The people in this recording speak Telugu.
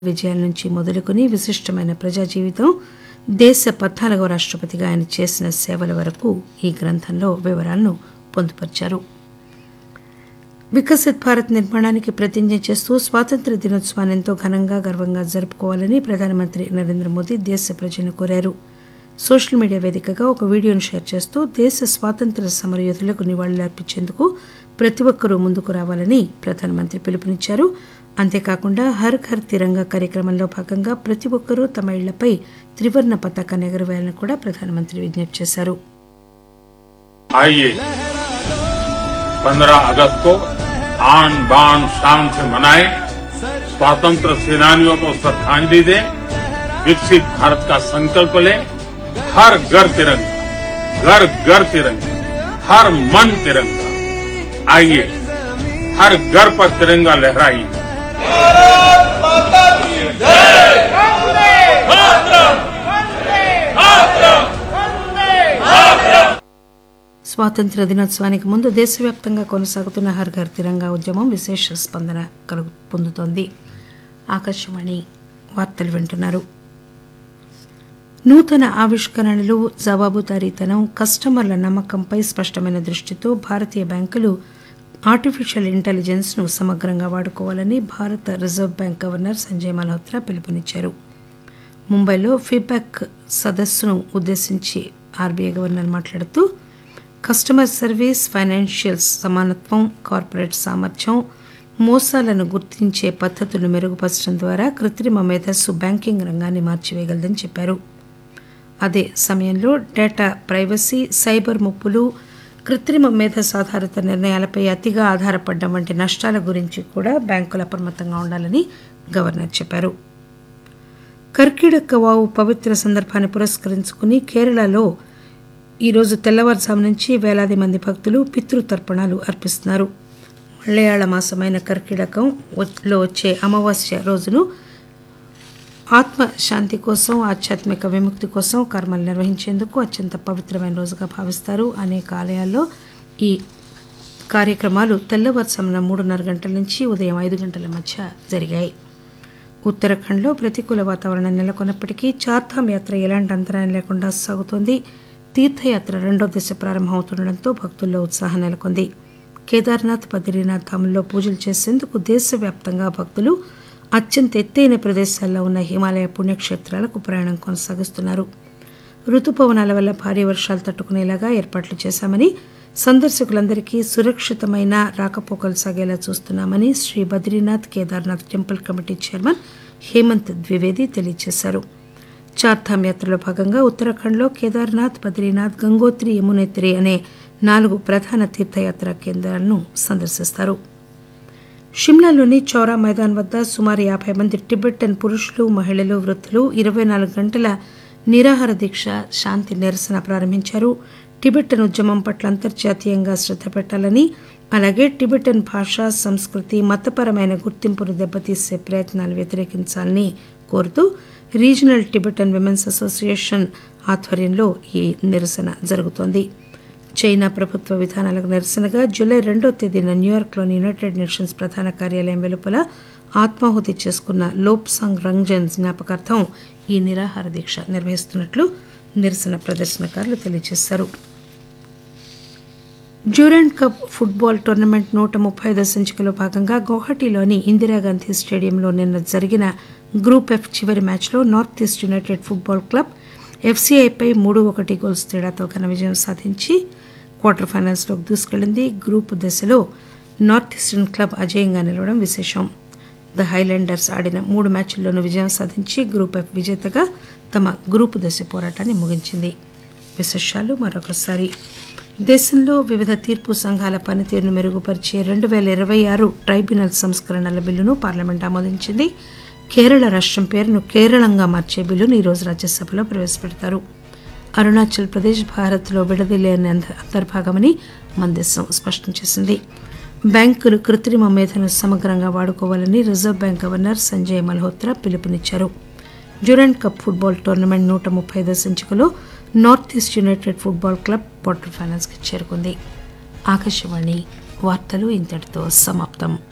విజయాల నుంచి మొదలుకొని విశిష్టమైన ప్రజా జీవితం దేశ పద్నాలుగవ రాష్టపతిగా ఆయన చేసిన సేవల వరకు ఈ గ్రంథంలో వివరాలను పొందుపరిచారు వికసిత్ భారత్ నిర్మాణానికి ప్రతిజ్ఞ చేస్తూ స్వాతంత్ర దినోత్సవాన్ని ఎంతో ఘనంగా గర్వంగా జరుపుకోవాలని ప్రధానమంత్రి నరేంద్ర మోదీ దేశ ప్రజలను కోరారు సోషల్ మీడియా వేదికగా ఒక వీడియోను షేర్ చేస్తూ దేశ స్వాతంత్ర సమరయోధులకు నివాళులర్పించేందుకు ప్రతి ఒక్కరూ ముందుకు రావాలని ప్రధానమంత్రి పిలుపునిచ్చారు అంతేకాకుండా హర్ ఘర్ తిరంగా కార్యక్రమంలో భాగంగా ప్రతి ఒక్కరూ తమ ఇళ్లపై త్రివర్ణ పతాకాన్ని ఎగురవేయాలని కూడా ప్రధానమంత్రి విజ్ఞప్తి చేశారు आइए 15 अगस्त को आन बान शान से मनाएं स्वतंत्र सेनानियों को श्रद्धांजलि दें विकसित भारत का संकल्प लें हर घर तिरंगा घर घर तिरंगा हर मन तिरंगा आइए हर घर पर तिरंगा लहराइए స్వాతంత్ర దినోత్సవానికి ముందు దేశవ్యాప్తంగా కొనసాగుతున్న హర్ ఘర్ తిరంగా ఉద్యమం విశేష స్పందన కలుగు పొందుతోంది ఆకాశవాణి వార్తలు వింటున్నారు నూతన ఆవిష్కరణలు జవాబుదారీతనం కస్టమర్ల నమ్మకంపై స్పష్టమైన దృష్టితో భారతీయ బ్యాంకులు ఆర్టిఫిషియల్ ఇంటెలిజెన్స్ ను సమగ్రంగా వాడుకోవాలని భారత reserve bank governor Sanjay Malhotra పిలుపునిచ్చారు ముంబైలో ఫీడ్బ్యాక్ సదస్సును ఉద్దేశించి ఆర్బీఐ గవర్నర్ మాట్లాడుతూ కస్టమర్ సర్వీస్ ఫైనాన్షియల్ సమానత్వం కార్పొరేట్ సామర్థ్యం మోసాలను గుర్తించే పద్ధతులను మెరుగుపరచడం ద్వారా కృత్రిమ మేధస్సు బ్యాంకింగ్ రంగాన్ని మార్చివేయగలదని చెప్పారు అదే సమయంలో డేటా ప్రైవసీ సైబర్ ముప్పులు కృత్రిమ మేధస్సు ఆధారిత నిర్ణయాలపై అతిగా ఆధారపడడం వంటి నష్టాల గురించి కూడా బ్యాంకులు అప్రమత్తంగా ఉండాలని గవర్నర్ చెప్పారు కర్కిడక వావు పవిత్ర సందర్భాన్ని పురస్కరించుకుని కేరళలో ఈరోజు తెల్లవారుజాము నుంచి వేలాది మంది భక్తులు పితృతర్పణాలు అర్పిస్తున్నారు మలయాళ మాసమైన కర్కిడకం లో వచ్చే అమావాస్య రోజును ఆత్మ శాంతి కోసం ఆధ్యాత్మిక విముక్తి కోసం కర్మలు నిర్వహించేందుకు అత్యంత పవిత్రమైన రోజుగా భావిస్తారు అనేక ఆలయాల్లో ఈ కార్యక్రమాలు తెల్లవారుజామున మూడున్నర గంటల నుంచి ఉదయం ఐదు గంటల మధ్య జరిగాయి ఉత్తరాఖండ్లో ప్రతికూల వాతావరణం నెలకొన్నప్పటికీ చార్ధామ్ యాత్ర ఎలాంటి అంతరాయం లేకుండా సాగుతోంది తీర్థయాత్ర రెండో దశ ప్రారంభమవుతుండటంతో భక్తుల్లో ఉత్సాహం నెలకొంది కేదార్నాథ్ బద్రీనాథ్ ధాముల్లో పూజలు చేసేందుకు దేశవ్యాప్తంగా భక్తులు అత్యంత ఎత్తైన ప్రదేశాల్లో ఉన్న హిమాలయ పుణ్యక్షేత్రాలకు ప్రయాణం కొనసాగిస్తున్నారు రుతుపవనాల వల్ల భారీ వర్షాలు తట్టుకునేలాగా ఏర్పాట్లు చేశామని సందర్శకులందరికీ సురక్షితమైన రాకపోకలు సాగేలా చూస్తున్నామని Shri Badrinath Kedarnath temple committee chairman Hemant Dwivedi తెలియజేశారు చార్ధామ్ యాత్రలో భాగంగా ఉత్తరాఖండ్లో కేదార్నాథ్ బద్రీనాథ్ గంగోత్రి యమునేత్రి అనే నాలుగు ప్రధాన తీర్థయాత్ర కేంద్రాలను సందర్శిస్తారు షిమ్లాలోని చౌరా మైదాన్ వద్ద సుమారు యాభై మంది టిబెటన్ పురుషులు మహిళలు వృద్ధులు ఇరవై నాలుగు గంటల నిరాహార దీక్ష శాంతి నిరసన ప్రారంభించారు టిబెటన్ ఉద్యమం పట్ల అంతర్జాతీయంగా శ్రద్ధ పెట్టాలని అలాగే టిబెటన్ భాష సంస్కృతి మతపరమైన గుర్తింపును దెబ్బతీసే ప్రయత్నాలు వ్యతిరేకించాలని కోరుతూ రీజనల్ టిబెటన్ విమెన్స్ అసోసియేషన్ ఆధ్వర్యంలో ఈ నిరసన జరుగుతోంది చైనా ప్రభుత్వ విధానాలకు నిరసనగా జూలై రెండో తేదీన న్యూయార్క్లోని యునైటెడ్ నేషన్స్ ప్రధాన కార్యాలయం వెలుపల ఆత్మాహుతి చేసుకున్న లోప్సాంగ్ రంగ్జన్ జ్ఞాపకార్థం ఈ నిరాహార దీక్ష నిర్వహిస్తున్నట్లు నిరసన ప్రదర్శనకారులు తెలియజేశారు డ్యూరెంట్ కప్ ఫుట్బాల్ టోర్నమెంట్ నూట ముప్పై ఐదో సంచికలో భాగంగా గౌహటిలోని ఇందిరాగాంధీ స్టేడియంలో నిన్న జరిగిన గ్రూప్ ఎఫ్ చివరి మ్యాచ్లో North East United Football Club ఎఫ్సీఐపై మూడు ఒకటి గోల్స్ తేడాతో ఘన విజయం సాధించి క్వార్టర్ ఫైనల్స్లోకి దూసుకెళ్లింది గ్రూప్ దశలో నార్త్ ఈస్టర్న్ క్లబ్ అజేయంగా నిలవడం విశేషం ద హైలాండర్స్ ఆడిన మూడు మ్యాచ్ల్లోనూ విజయం సాధించి గ్రూప్ ఎఫ్ విజేతగా తమ గ్రూపు దశ పోరాటాన్ని ముగించింది విశేషాలు మరొకసారి దేశంలో వివిధ తీర్పు సంఘాల పనితీరును మెరుగుపరిచే రెండు వేల ఇరవై ఆరు ట్రైబ్యునల్ సంస్కరణల బిల్లును పార్లమెంట్ ఆమోదించింది కేరళ రాష్ట్రం పేరును కేరళంగా మార్చే బిల్లును ఈరోజు రాజ్యసభలో ప్రవేశపెడతారు అరుణాచల్ ప్రదేశ్ భారత్లో విడదీయలేని అంతర్భాగమని మన దేశం స్పష్టం చేసింది బ్యాంకులు కృత్రిమ మేధను సమగ్రంగా వాడుకోవాలని reserve bank governor Sanjay Malhotra పిలుపునిచ్చారు డ్యూరెంట్ కప్ ఫుట్బాల్ టోర్నమెంట్ నూట ముప్పై ఐదో సంచికలో North East United Football Club quarter ఫైనల్స్కి చేరుకుంది ఆకాశవాణి వార్తలు ఇంతటితో సమాప్తం